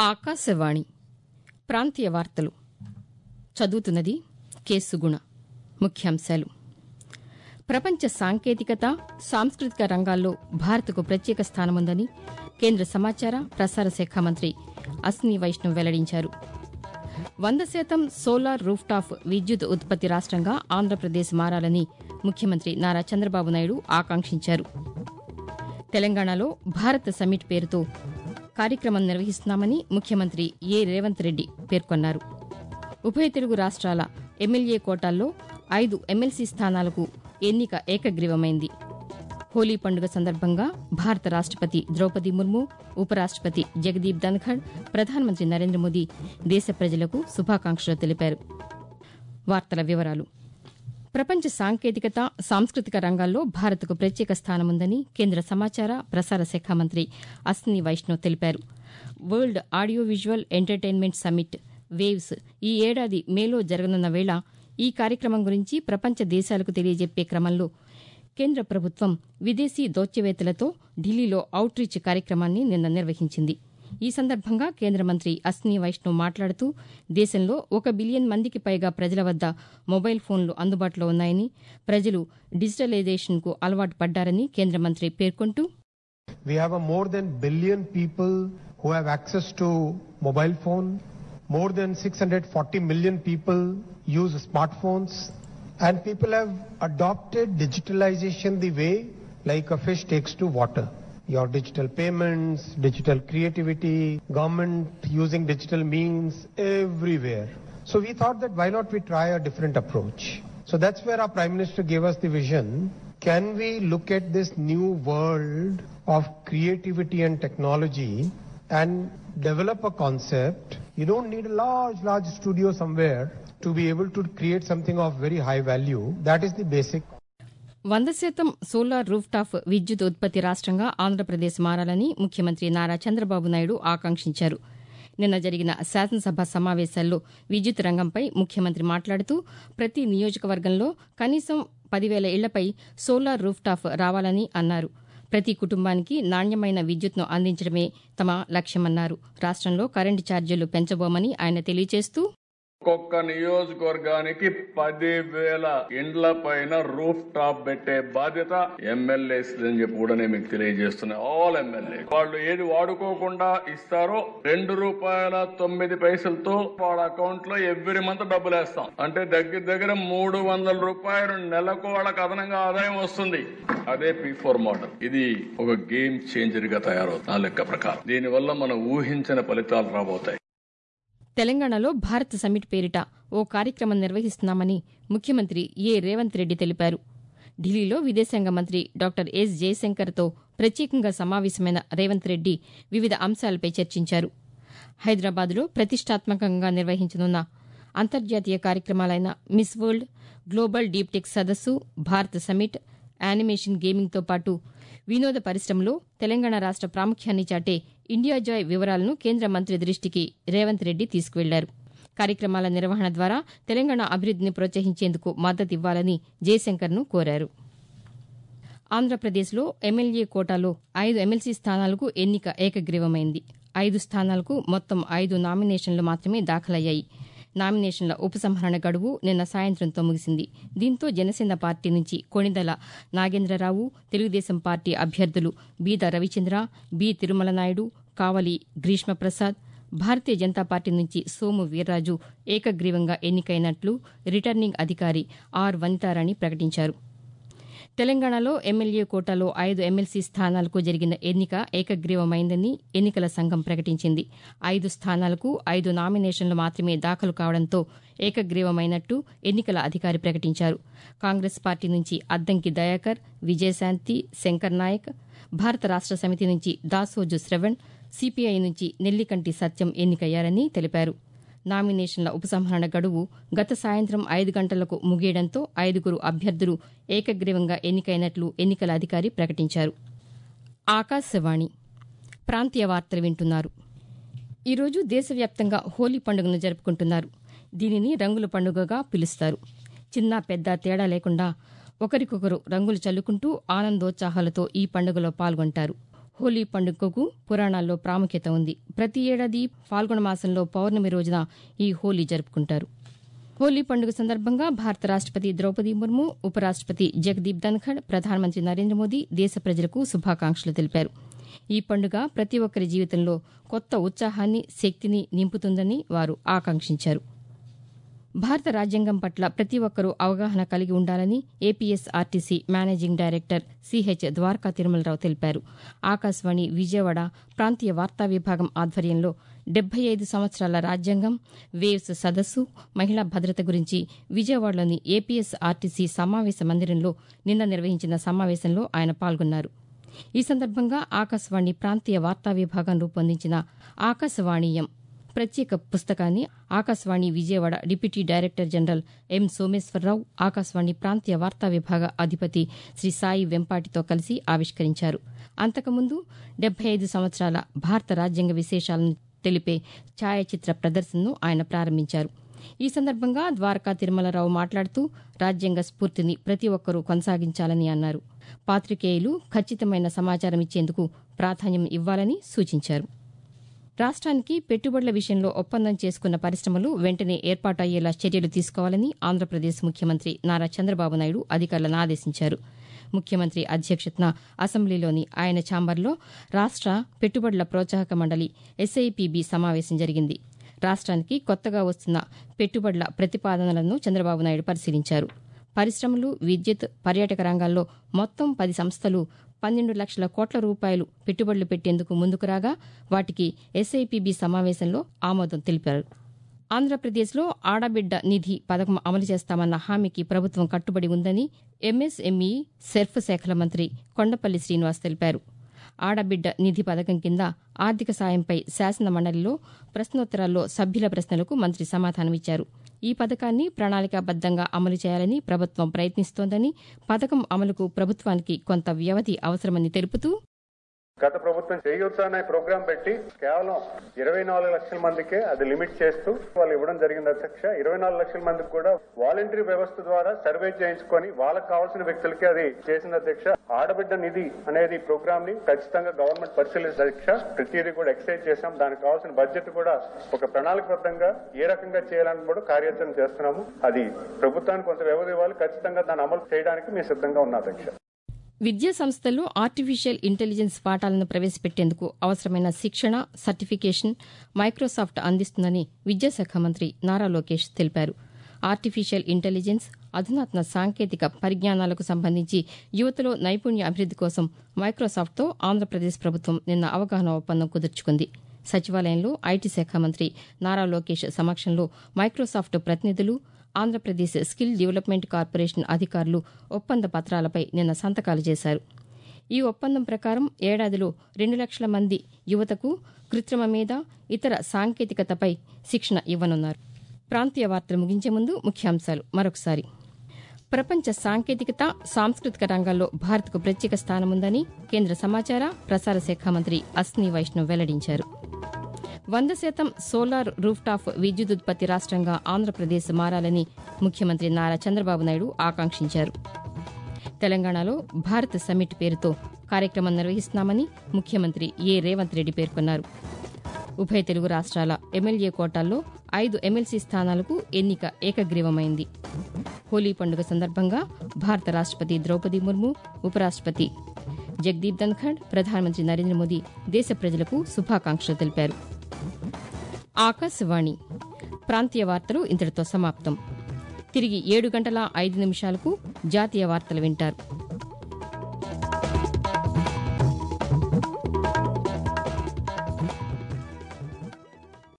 ఆకాశవాణి ప్రాంతీయ వార్తలు చదువుతున్నది కేసుగుణ ముఖ్యాంశాలు ప్రపంచ సాంకేతికత సాంస్కృతిక రంగాల్లో భారత్కు ప్రత్యేక స్థానముందని కేంద్ర సమాచార ప్రసార శాఖ మంత్రి అశ్విని వైష్ణవ్ వెల్లడించారు వంద శాతం సోలార్ రూఫ్టాప్ విద్యుత్ ఉత్పత్తి రాష్టంగా ఆంధ్రప్రదేశ్ మారాలని ముఖ్యమంత్రి నారా చంద్రబాబు నాయుడు ఆకాంక్షించారు తెలంగాణలో భారత్ సమ్మిట్ పేరుతో కార్యక్రమం నిర్వహిస్తున్నామని ముఖ్యమంత్రి ఏ రేవంత్ రెడ్డి పేర్కొన్నారు ఉభయ తెలుగు రాష్ట్రాల ఎమ్మెల్యే కోటాల్లో ఐదు ఎమ్మెల్సీ స్థానాలకు ఎన్నిక ఏకగ్రీవమైంది హోలీ పండుగ సందర్భంగా భారత రాష్టపతి ద్రౌపది ముర్ము ఉపరాష్టపతి జగదీప్ ధన్ఖడ్ ప్రధానమంత్రి నరేంద్ర మోదీ దేశ ప్రజలకు శుభాకాంక్షలు తెలిపారు వార్తల వివరాలు ప్రపంచ సాంకేతికత సాంస్కృతిక రంగాల్లో భారత్కు ప్రత్యేక స్థానముందని కేంద్ర సమాచార ప్రసార శాఖ మంత్రి అశ్విని వైష్ణవ్ తెలిపారు world audio visual entertainment summit waves ఈ ఏడాది మేలో జరగనున్న వేళ ఈ కార్యక్రమం గురించి ప్రపంచ దేశాలకు తెలియజెప్పే క్రమంలో కేంద్ర ప్రభుత్వం విదేశీ దౌత్యవేత్తలతో ఢిల్లీలో అవుట్ రీచ్ కార్యక్రమాన్ని నిన్న నిర్వహించింది ఈ సందర్భంగా కేంద్ర మంత్రి అశ్విని వైష్ణవ్ మాట్లాడుతూ దేశంలో ఒక బిలియన్ మందికి పైగా ప్రజల వద్ద మొబైల్ ఫోన్లు అందుబాటులో ఉన్నాయని ప్రజలు డిజిటలైజేషన్కు అలవాటు పడ్డారని కేంద్ర మంత్రి పేర్కొంటూ We have a more than billion people who have access to mobile phone. More than 640 million people use smartphones. And people have adopted digitalization the way like a fish takes to water. Your digital payments, digital creativity, government using digital means everywhere. So we thought that why not we try a different approach. So that's where our Prime Minister gave us the vision. Can we look at this new world of creativity and technology and develop a concept? You don't need a large, large studio somewhere to be able to create something of very high value. That is the basic వంద శాతం solar rooftop విద్యుత్ ఉత్పత్తి రాష్టంగా ఆంధ్రప్రదేశ్ మారాలని ముఖ్యమంత్రి నారా చంద్రబాబు నాయుడు ఆకాంక్షించారు నిన్న జరిగిన శాసనసభ సమావేశాల్లో విద్యుత్ రంగంపై ముఖ్యమంత్రి మాట్లాడుతూ ప్రతి నియోజకవర్గంలో కనీసం పదివేల ఇళ్లపై సోలార్ రూఫ్టాప్ రావాలని అన్నారు ప్రతి కుటుంబానికి నాణ్యమైన విద్యుత్ను అందించడమే తమ లక్ష్యమన్నారు రాష్టంలో కరెంటు ఛార్జీలు పెంచబోమని ఆయన తెలియజేస్తూ ఒక్కొక్క నియోజకవర్గానికి పదివేల ఇండ్ల పైన రూఫ్ టాప్ పెట్టే బాధ్యత ఎమ్మెల్యేస్ అని చెప్పి కూడా నేను మీకు తెలియజేస్తున్నా ఆల్ ఎమ్మెల్యే వాళ్ళు ఏది వాడుకోకుండా ఇస్తారో రెండు రూపాయల తొమ్మిది పైసలతో వాళ్ళ అకౌంట్ లో ఎవ్రీ మంత్ డబ్బులు వేస్తాం అంటే దగ్గర దగ్గర మూడు వందల రూపాయలు నెలకు వాళ్ళకి అదనంగా ఆదాయం వస్తుంది అదే పీ ఫోర్ మోడల్ ఇది ఒక గేమ్ చేంజర్ గా తయారవుతుంది నా లెక్క ప్రకారం దీనివల్ల మనం ఊహించిన ఫలితాలు రాబోతాయి తెలంగాణలో భారత్ సమ్మిట్ పేరిట ఓ కార్యక్రమం నిర్వహిస్తున్నామని ముఖ్యమంత్రి ఏ రేవంత్ రెడ్డి తెలిపారు ఢిల్లీలో విదేశాంగ మంత్రి డాక్టర్ ఎస్ జయశంకర్తో ప్రత్యేకంగా సమావేశమైన రేవంత్ రెడ్డి వివిధ అంశాలపై చర్చించారు హైదరాబాద్లో ప్రతిష్టాత్మకంగా నిర్వహించనున్న అంతర్జాతీయ కార్యక్రమాలైన Miss World global deep tech సదస్సు భారత్ సమ్మిట్ యానిమేషన్ గేమింగ్తో పాటు వినోద పరిశ్రమలో తెలంగాణ రాష్ట ప్రాముఖ్యాన్ని చాటే ఇండియా జాయ్ వివరాలను కేంద్ర మంత్రి దృష్టికి రేవంత్ రెడ్డి తీసుకువెళ్లారు కార్యక్రమాల నిర్వహణ ద్వారా తెలంగాణ అభివృద్దిని ప్రోత్సహించేందుకు మద్దతివ్వాలని జయశంకర్ను కోరారు ఆంధ్రప్రదేశ్లో ఎమ్మెల్యే కోటాలో ఐదు ఎమ్మెల్సీ స్థానాలకు ఎన్నిక ఏకగ్రీవమైంది ఐదు స్థానాలకు మొత్తం ఐదు నామినేషన్లు మాత్రమే దాఖలయ్యాయి నామినేషన్ల ఉపసంహరణ గడువు నిన్న సాయంత్రంతో ముగిసింది దీంతో జనసేన పార్టీ నుంచి కొణిదల నాగేంద్రరావు తెలుగుదేశం పార్టీ అభ్యర్థులు బీద రవిచంద్ర బి తిరుమల నాయుడు కావలి గ్రీష్మప్రసాద్ భారతీయ జనతా పార్టీ నుంచి సోము వీర్రాజు ఏకగ్రీవంగా ఎన్నికైనట్లు రిటర్నింగ్ అధికారి ఆర్ వనితారాణి ప్రకటించారు తెలంగాణలో ఎమ్మెల్యే కోటాలో ఐదు ఎమ్మెల్సీ స్థానాలకు జరిగిన ఎన్నిక ఏకగ్రీవమైందని ఎన్నికల సంఘం ప్రకటించింది ఐదు స్థానాలకు ఐదు నామినేషన్లు మాత్రమే దాఖలు కావడంతో ఏకగ్రీవమైనట్టు ఎన్నికల అధికారి ప్రకటించారు కాంగ్రెస్ పార్టీ నుంచి అద్దంకి దయాకర్ విజయశాంతి శంకర్ నాయక్ భారత రాష్ట సమితి నుంచి దాసోజు శ్రవణ్ సిపిఐ నుంచి నెల్లికంటి సత్యం ఎన్నికయ్యారని తెలిపారు నామినేషన్ల ఉపసంహరణ గడువు గత సాయంత్రం ఐదు గంటలకు ముగియడంతో ఐదుగురు అభ్యర్థులు ఏకగ్రీవంగా ఎన్నికైనట్లు ఎన్నికల అధికారి ప్రకటించారు ఆకాశవాణి ప్రాంతీయ వార్తలు వింటున్నారు ఈరోజు దేశవ్యాప్తంగా హోలీ పండుగను జరుపుకుంటున్నారు దీనిని రంగుల పండుగగా పిలుస్తారు చిన్న పెద్ద తేడా లేకుండా ఒకరికొకరు రంగులు చల్లుకుంటూ ఆనందోత్సాహాలతో ఈ పండుగలో పాల్గొంటారు హోలీ పండుగకు పురాణాల్లో ప్రాముఖ్యత ఉంది ప్రతి ఏడాది ఫాల్గుణ మాసంలో పౌర్ణమి రోజున ఈ హోలీ జరుపుకుంటారు హోలీ పండుగ సందర్భంగా భారత రాష్టపతి ద్రౌపది ముర్ము ఉపరాష్టపతి జగదీప్ ధన్ఖడ్ ప్రధానమంత్రి నరేంద్ర మోదీ దేశ ప్రజలకు శుభాకాంక్షలు తెలిపారు ఈ పండుగ ప్రతి ఒక్కరి జీవితంలో కొత్త ఉత్సాహాన్ని శక్తిని నింపుతుందని వారు ఆకాంక్షించారు భారత రాజ్యాంగం పట్ల ప్రతి ఒక్కరూ అవగాహన కలిగి ఉండాలని APSRTC managing director CH Dwaraka Tirumalarao తెలిపారు ఆకాశవాణి విజయవాడ ప్రాంతీయ వార్తా విభాగం ఆధ్వర్యంలో డెబ్బై ఐదు సంవత్సరాల రాజ్యాంగం వేవ్స్ సదస్సు మహిళా భద్రత గురించి విజయవాడలోని ఏపీఎస్ఆర్టీసీ సమావేశ మందిరంలో నిన్న నిర్వహించిన సమావేశంలో ఆయన పాల్గొన్నారు ఈ సందర్భంగా ఆకాశవాణి ప్రాంతీయ వార్తా విభాగం రూపొందించిన ఆకాశవాణీయం ప్రత్యేక పుస్తకాన్ని Akashvani Vijayawada deputy director general M Someswararao Akashvani ప్రాంతీయ వార్తా విభాగ అధిపతి శ్రీ సాయి వెంపాటితో కలిసి ఆవిష్కరించారు అంతకుముందు డెబ్బై ఐదు సంవత్సరాల భారత రాజ్యాంగ విశేషాలను తెలిపే ఛాయాచిత్ర ప్రదర్శనను ఆయన ప్రారంభించారు ఈ సందర్భంగా ద్వారకా తిరుమలరావు మాట్లాడుతూ రాజ్యాంగ స్ఫూర్తిని ప్రతి ఒక్కరూ కొనసాగించాలని అన్నారు పాతికేయులు ఖచ్చితమైన సమాచారం ఇచ్చేందుకు ప్రాధాన్యం ఇవ్వాలని సూచించారు రాష్ట్రానికి పెట్టుబడుల విషయంలో ఒప్పందం చేసుకున్న పరిశ్రమలు వెంటనే ఏర్పాటు అయ్యేలా చర్యలు తీసుకోవాలని ఆంధ్రప్రదేశ్ ముఖ్యమంత్రి నారా చంద్రబాబు నాయుడు అధికారులను ఆదేశించారు ముఖ్యమంత్రి అధ్యక్షతన అసెంబ్లీలోని ఆయన ఛాంబర్లో రాష్ట పెట్టుబడుల ప్రోత్సాహక మండలి ఎస్ఐపిబి సమావేశం జరిగింది రాష్ట్రానికి కొత్తగా వస్తున్న పెట్టుబడుల ప్రతిపాదనలను చంద్రబాబు నాయుడు పరిశీలించారు పరిశ్రమలు విద్యుత్ పర్యాటక రంగాల్లో మొత్తం పది సంస్థలు పన్నెండు లక్షల కోట్ల రూపాయలు పెట్టుబడులు పెట్టేందుకు ముందుకు రాగా వాటికి ఎస్ఐపిబి సమావేశంలో ఆమోదం తెలిపారు ఆంధ్రప్రదేశ్లో ఆడబిడ్డ నిధి పథకం అమలు చేస్తామన్న హామీకి ప్రభుత్వం కట్టుబడి ఉందని ఎంఎస్ఎంఈ సెర్ఫ్ శాఖల మంత్రి కొండపల్లి శ్రీనివాస్ తెలిపారు ఆడబిడ్డ నిధి పథకం కింద ఆర్థిక సాయంపై శాసన మండలిలో ప్రశ్నోత్తరాల్లో సభ్యుల ప్రశ్నలకు మంత్రి సమాధానమిచ్చారు ఈ పథకాన్ని ప్రణాళికాబద్దంగా అమలు చేయాలని ప్రభుత్వం ప్రయత్నిస్తోందని పథకం అమలుకు ప్రభుత్వానికి కొంత వ్యవధి అవసరమని తెలుపుతూ గత ప్రభుత్వం చేయూత అనే ప్రోగ్రాం పెట్టి కేవలం ఇరవై నాలుగు లక్షల మందికే అది లిమిట్ చేస్తూ వాళ్ళు ఇవ్వడం జరిగింది అధ్యక్ష ఇరవై నాలుగు లక్షల మందికి కూడా వాలంటరీ వ్యవస్థ ద్వారా సర్వే చేయించుకొని వాళ్ళకి కావాల్సిన వ్యక్తులకి అది చేసింది అధ్యక్ష ఆడబిడ్డ నిధి అనేది ప్రోగ్రామ్ ని ఖచ్చితంగా గవర్నమెంట్ పరిశీలించింది అధ్యక్ష ప్రతిదీ కూడా ఎక్సైజ్ చేశాం దానికి కావాల్సిన బడ్జెట్ కూడా ఒక ప్రణాళికబద్ధంగా ఏ రకంగా చేయాలని కూడా కార్యాచరణ చేస్తున్నాము అది ప్రభుత్వానికి కొంత వ్యవధి ఇవ్వాలి ఖచ్చితంగా దాన్ని అమలు చేయడానికి మేము సిద్ధంగా ఉన్నాం అధ్యక్ష విద్యా సంస్థల్లో ఆర్టిఫిషియల్ ఇంటెలిజెన్స్ పాఠాలను ప్రవేశపెట్టేందుకు అవసరమైన శిక్షణ సర్టిఫికేషన్ మైక్రోసాఫ్ట్ అందిస్తుందని విద్యాశాఖ మంత్రి నారా లోకేష్ తెలిపారు ఆర్టిఫిషియల్ ఇంటెలిజెన్స్ అధునాతన సాంకేతిక పరిజ్ఞానాలకు సంబంధించి యువతలో నైపుణ్య అభివృద్ది కోసం మైక్రోసాఫ్ట్తో ఆంధ్రప్రదేశ్ ప్రభుత్వం నిన్న అవగాహన ఒప్పందం కుదుర్చుకుంది సచివాలయంలో ఐటీ శాఖ మంత్రి నారా లోకేష్ సమక్షంలో మైక్రోసాఫ్ట్ ప్రతినిధులు ఆంధ్రప్రదేశ్ స్కిల్ డెవలప్మెంట్ కార్పొరేషన్ అధికారులు ఒప్పంద పత్రాలపై నిన్న సంతకాలు చేశారు ఈ ఒప్పందం ప్రకారం ఏడాదిలో రెండు లక్షల మంది యువతకు కృత్రిమ మీద ఇతర సాంకేతికతపై శిక్షణ ఇవ్వనున్నారు ప్రాంతీయ వార్తలు ముగించే ముందు ముఖ్యాంశాలు మరొకసారి ప్రపంచ సాంకేతికత సాంస్కృతిక రంగాల్లో భారత్కు ప్రత్యేక స్థానముందని కేంద్ర సమాచార ప్రసార శాఖ మంత్రి అస్ని వైష్ణవ్ వెల్లడించారు వంద శాతం సోలార్ రూఫ్టాప్ విద్యుదుత్పత్తి రాష్ట్రంగా ఆంధ్రప్రదేశ్ మారాలని ముఖ్యమంత్రి నారా చంద్రబాబు నాయుడు ఆకాంక్షించారు తెలంగాణలో భారత్ సమ్మిట్ పేరుతో కార్యక్రమం నిర్వహిస్తున్నామని ముఖ్యమంత్రి ఏ రేవంత్ రెడ్డి పేర్కొన్నారు ఉభయ తెలుగు రాష్ట్రాల ఎమ్మెల్యే కోటాల్లో ఐదు ఎమ్మెల్సీ స్థానాలకు ఎన్నిక ఏకగ్రీవమైంది హోలీ పండుగ సందర్భంగా భారత రాష్టపతి ద్రౌపది ముర్ము ఉపరాష్టపతి జగదీప్ ధన్ఖడ్ ప్రధానమంత్రి నరేంద్ర మోదీ దేశ ప్రజలకు శుభాకాంక్షలు తెలిపారు ఆకాశవాణి ప్రాంతీయ వార్తలు ఇంతటితో సమాప్తం తిరిగి ఏడు గంటల ఐదు నిమిషాలకు జాతీయ వార్తలు వింటారు